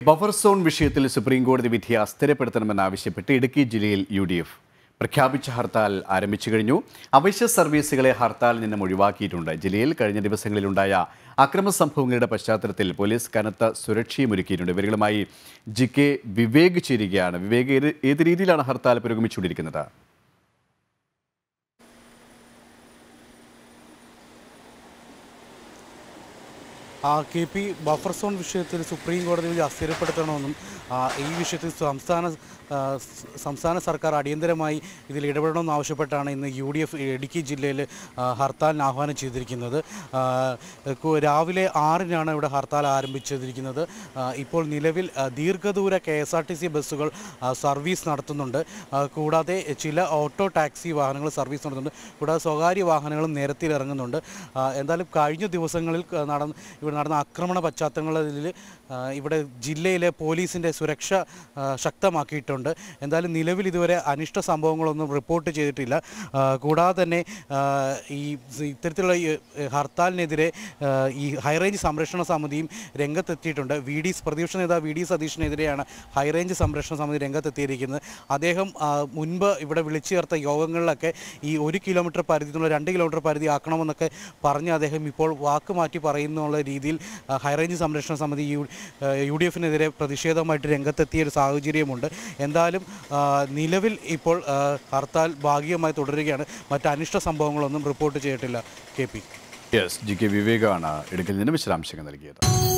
buffer zone വിഷയത്തിൽ supreme കോടതി വിധി അസ്ഥിരപ്പെടുത്തണമെന്നാവശ്യപ്പെട്ട് ഇടുക്കി ജില്ലയിൽ യു ഡി എഫ് പ്രഖ്യാപിച്ച ഹർത്താൽ ആരംഭിച്ചു കഴിഞ്ഞു അവശ്യ സർവീസുകളെ ഹർത്താലിൽ നിന്നും ഒഴിവാക്കിയിട്ടുണ്ട് ജില്ലയിൽ കഴിഞ്ഞ ദിവസങ്ങളിലുണ്ടായ അക്രമ സംഭവങ്ങളുടെ പശ്ചാത്തലത്തിൽ പോലീസ് കനത്ത സുരക്ഷയും ഒരുക്കിയിട്ടുണ്ട് ഇവരുമായി ജി കെ വിവേക് ചേരുകയാണ് വിവേക് ഏത് ഏത് രീതിയിലാണ് ഹർത്താൽ പുരോഗമിച്ചുകൊണ്ടിരിക്കുന്നത് ആ കെ പി ബഫർ സോൺ വിഷയത്തിൽ സുപ്രീം കോടതി വിധി അസ്ഥിരപ്പെടുത്തണമെന്നും ആ, ഈ വിഷയത്തിൽ സംസ്ഥാന ആ, സ് സംസ്ഥാന സർക്കാർ അടിയന്തരമായി ഇതിൽ ഇടപെടണമെന്ന് ആവശ്യപ്പെട്ടാണ് ഇന്ന് യു ഡി എഫ് ഇടുക്കി ജില്ലയിൽ ആ, ഹർത്താലിന് ആഹ്വാനം ചെയ്തിരിക്കുന്നത് ആ, കു- രാവിലെ ആറിനാണ് ഇവിടെ ഹർത്താൽ ആരംഭിച്ചിരിക്കുന്നത് ആ, ഇപ്പോൾ നിലവിൽ ആ, ദീർഘദൂര K S R T C ബസ്സുകൾ ആ, സർവീസ് നടത്തുന്നുണ്ട് ആ, കൂടാതെ ചില ഓട്ടോ ടാക്സി വാഹനങ്ങൾ സർവീസ് നടത്തുന്നുണ്ട് കൂടാതെ സ്വകാര്യ വാഹനങ്ങളും നിരത്തിൽ ഇറങ്ങുന്നുണ്ട് ആ, എന്തായാലും കഴിഞ്ഞ ദിവസങ്ങളിൽ ക- നടന്ന ഇവിടെ നടന്ന ആക്രമണ പശ്ചാത്തലങ്ങളിൽ ആ, ഇവിടെ ജില്ലയിലെ പോലീസിൻ്റെ സുരക്ഷ ആ, ശക്തമാക്കിയിട്ടുണ്ട് എന്തായാലും നിലവിൽ ഇതുവരെ അനിഷ്ട സംഭവങ്ങളൊന്നും റിപ്പോർട്ട് ചെയ്തിട്ടില്ല ആ, കൂടാതെ തന്നെ ആ, ഈ സ- ഇത്തരത്തിലുള്ള ഈ, ഏ, ഹർത്താലിനെതിരെ ആ, ഈ ഹൈറേഞ്ച് സംരക്ഷണ സമിതിയും രംഗത്തെത്തിയിട്ടുണ്ട് വി ഡി പ്രതിപക്ഷ നേതാവ് വി ഡി സതീഷിനെതിരെയാണ് ഹൈറേഞ്ച് സംരക്ഷണ സമിതി രംഗത്തെത്തിയിരിക്കുന്നത് അദ്ദേഹം ആ, മുൻപ് ഇവിടെ വിളിച്ചു ചേർത്ത യോഗങ്ങളിലൊക്കെ ഈ ഒരു കിലോമീറ്റർ പരിധി എന്നുള്ള രണ്ട് കിലോമീറ്റർ പരിധി ആക്കണമെന്നൊക്കെ പറഞ്ഞ് അദ്ദേഹം ഇപ്പോൾ വാക്ക് മാറ്റി പറയുന്നുള്ള രീതിയിൽ ആ, ഹൈറേഞ്ച് സംരക്ഷണ സമിതി യു ആ, യു ഡി എഫിനെതിരെ പ്രതിഷേധമായിട്ട് രംഗത്തെത്തിയ ഒരു സാഹചര്യമുണ്ട് എന്തായാലും ആ, നിലവിൽ ഇപ്പോൾ ആ, ഹർത്താൽ ഭാഗികമായി തുടരുകയാണ് മറ്റ് അനിഷ്ട സംഭവങ്ങളൊന്നും റിപ്പോർട്ട് ചെയ്തിട്ടില്ല K P S G K വിവേകാണ് ഇടുക്കിയിൽ നിന്ന് വിശദാംശങ്ങൾ നൽകിയത്